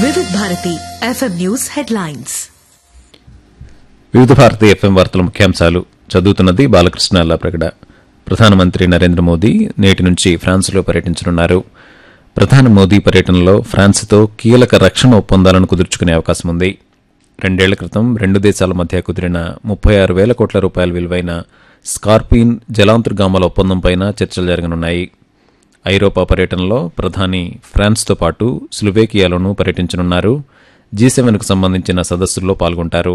వివిధ Bharati FM news headlines వివిధ Bharati FM వార్తల ముఖ్యాంశాలు చదువుతున్నది బాలకృష్ణ అల్లాప్రగడ ప్రధానమంత్రి నరేంద్ర మోదీ నేటి నుంచి ఫ్రాన్స్లో పర్యటించనున్నారు ప్రధాని మోదీ పర్యటనలో ఫ్రాన్స్తో కీలక రక్షణ ఒప్పందాలను కుదుర్చుకునే అవకాశం ఉంది రెండేళ్ల క్రితం రెండు దేశాల మధ్య కుదిరిన ముప్పై ఆరు వేల కోట్ల రూపాయల విలువైన స్కార్పీన్ జలాంతర్గామాల ఒప్పందంపైన చర్చలు జరగనున్నాయి ఐరోపా పర్యటనలో ప్రధాని ఫ్రాన్స్తో పాటు స్లోవేకియాలోనూ పర్యటించనున్నారు జీ సెవెన్కు సంబంధించిన సదస్సుల్లో పాల్గొంటారు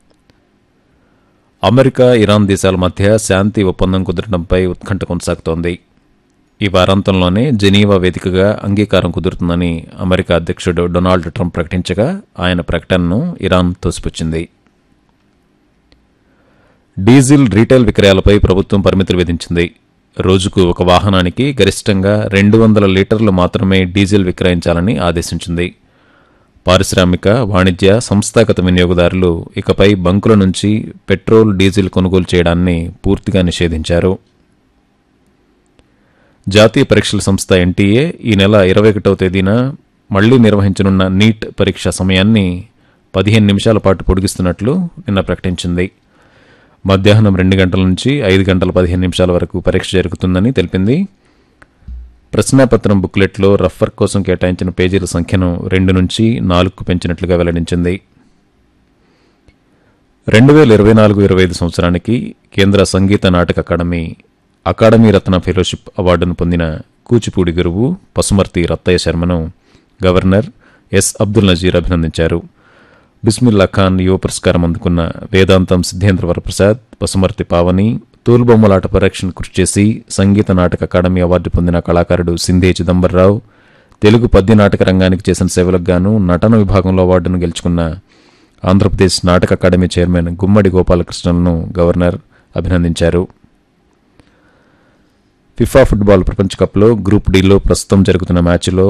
అమెరికా ఇరాన్ దేశాల మధ్య శాంతి ఒప్పందం కుదరడంపై ఉత్కంఠ కొనసాగుతోంది ఈ వారాంతంలోనే జెనీవా వేదికగా అంగీకారం కుదురుతుందని అమెరికా అధ్యక్షుడు డొనాల్డ్ ట్రంప్ ప్రకటించగా ఆయన ప్రకటనను ఇరాన్ తోసిపుచ్చింది డీజిల్ రీటైల్ విక్రయాలపై ప్రభుత్వం పరిమితులు విధించింది రోజుకు ఒక వాహనానికి గరిష్టంగా రెండు వందల లీటర్లు మాత్రమే డీజిల్ విక్రయించాలని ఆదేశించింది పారిశ్రామిక వాణిజ్య సంస్థాగత వినియోగదారులు ఇకపై బంకుల నుంచి పెట్రోల్ డీజిల్ కొనుగోలు చేయడాన్ని పూర్తిగా నిషేధించారు జాతీయ పరీక్షల సంస్థ ఎన్టీఏ ఈ నెల ఇరవై ఒకటవ తేదీన మళ్లీ నిర్వహించనున్న నీట్ పరీక్ష సమయాన్ని పదిహేను నిమిషాల పాటు పొడిగిస్తున్నట్లు నిన్న ప్రకటించింది మధ్యాహ్నం రెండు గంటల నుంచి ఐదు గంటల పదిహేను నిమిషాల వరకు పరీక్ష జరుగుతుందని తెలిపింది ప్రశ్నాపత్రం బుక్లెట్లో రఫర్ కోసం కేటాయించిన పేజీల సంఖ్యను రెండు నుంచి నాలుగుకు పెంచినట్లుగా వెల్లడించింది రెండు వేల ఇరవై నాలుగు ఇరవై ఐదు సంవత్సరానికి కేంద్ర సంగీత నాటక అకాడమీ అకాడమీ రత్న ఫెలోషిప్ అవార్డును పొందిన కూచిపూడి గురువు పసుమర్తి రత్తయ్య శర్మను గవర్నర్ ఎస్ అబ్దుల్ నజీర్ అభినందించారు బిస్మిల్లా ఖాన్ యువ పురస్కారం అందుకున్న వేదాంతం సిద్ధేంద్ర వరప్రసాద్ పసుమర్తి పావని తోలుబొమ్మలాట పరీక్షను కృషి చేసి సంగీత నాటక అకాడమీ అవార్డు పొందిన కళాకారుడు సింధే చిదంబరరావు తెలుగు పద్య నాటక రంగానికి చేసిన సేవలకు గాను నటన విభాగంలో అవార్డును గెలుచుకున్న ఆంధ్రప్రదేశ్ నాటక అకాడమీ చైర్మన్ గుమ్మడి గోపాలకృష్ణన్ను గవర్నర్ అభినందించారు ఫిఫా ఫుట్బాల్ ప్రపంచ కప్లో గ్రూప్ డీలో ప్రస్తుతం జరుగుతున్న మ్యాచ్లో